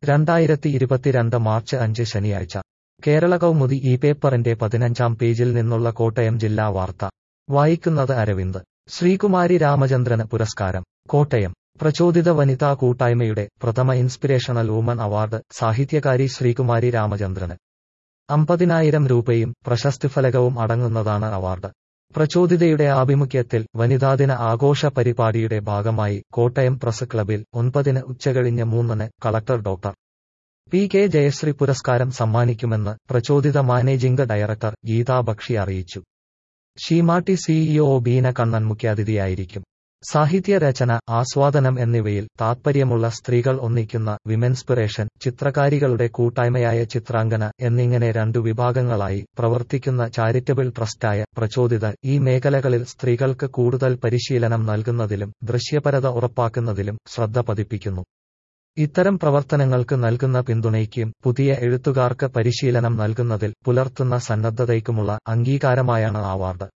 രണ്ടായിരത്തി ഇരുപത്തിരണ്ട് മാർച്ച് അഞ്ച് ശനിയാഴ്ച കേരള കൗമുദി ഈ പേപ്പറിന്റെ പതിനഞ്ചാം പേജിൽ നിന്നുള്ള കോട്ടയം ജില്ലാ വാർത്ത വായിക്കുന്നത് അരവിന്ദ് ശ്രീകുമാരി രാമചന്ദ്രന് പുരസ്കാരം കോട്ടയം പ്രചോദിത വനിതാ കൂട്ടായ്മയുടെ പ്രഥമ ഇൻസ്പിരേഷണൽ വുമൺ അവാർഡ് സാഹിത്യകാരി ശ്രീകുമാരി രാമചന്ദ്രന് അമ്പതിനായിരം രൂപയും പ്രശസ്തിഫലകവും അടങ്ങുന്നതാണ് അവാർഡ് പ്രചോദിതയുടെ ആഭിമുഖ്യത്തിൽ വനിതാദിന ആഘോഷ പരിപാടിയുടെ ഭാഗമായി കോട്ടയം പ്രസ് ക്ലബിൽ ഒൻപതിന് ഉച്ചകഴിഞ്ഞ് മൂന്നിന് collector doctor P K Jayasree പുരസ്കാരം സമ്മാനിക്കുമെന്ന് പ്രചോദിത മാനേജിംഗ് ഡയറക്ടർ ഗീതാ ബക്ഷി അറിയിച്ചു ഷീമാട്ടി സിഇഒ ബീന കണ്ണൻ മുഖ്യാതിഥിയായിരിക്കും സാഹിത്യ രചന ആസ്വാദനം എന്നിവയിൽ താത്പര്യമുള്ള സ്ത്രീകൾ ഒന്നിക്കുന്ന വിമെൻസ്പിറേഷൻ ചിത്രകാരികളുടെ കൂട്ടായ്മയായ ചിത്രാങ്കന എന്നിങ്ങനെ രണ്ടു വിഭാഗങ്ങളായി പ്രവർത്തിക്കുന്ന ചാരിറ്റബിൾ ട്രസ്റ്റായ പ്രചോദിത ഈ മേഖലകളിൽ സ്ത്രീകൾക്ക് കൂടുതൽ പരിശീലനം നൽകുന്നതിലും ദൃശ്യപരത ഉറപ്പാക്കുന്നതിലും ശ്രദ്ധ പതിപ്പിക്കുന്നു ഇത്തരം പ്രവർത്തനങ്ങൾക്ക് നൽകുന്ന പിന്തുണയ്ക്കും പുതിയ എഴുത്തുകാർക്ക് പരിശീലനം നൽകുന്നതിൽ പുലർത്തുന്ന സന്നദ്ധതയ്ക്കുമുള്ള അംഗീകാരമായാണ് അവാർഡ്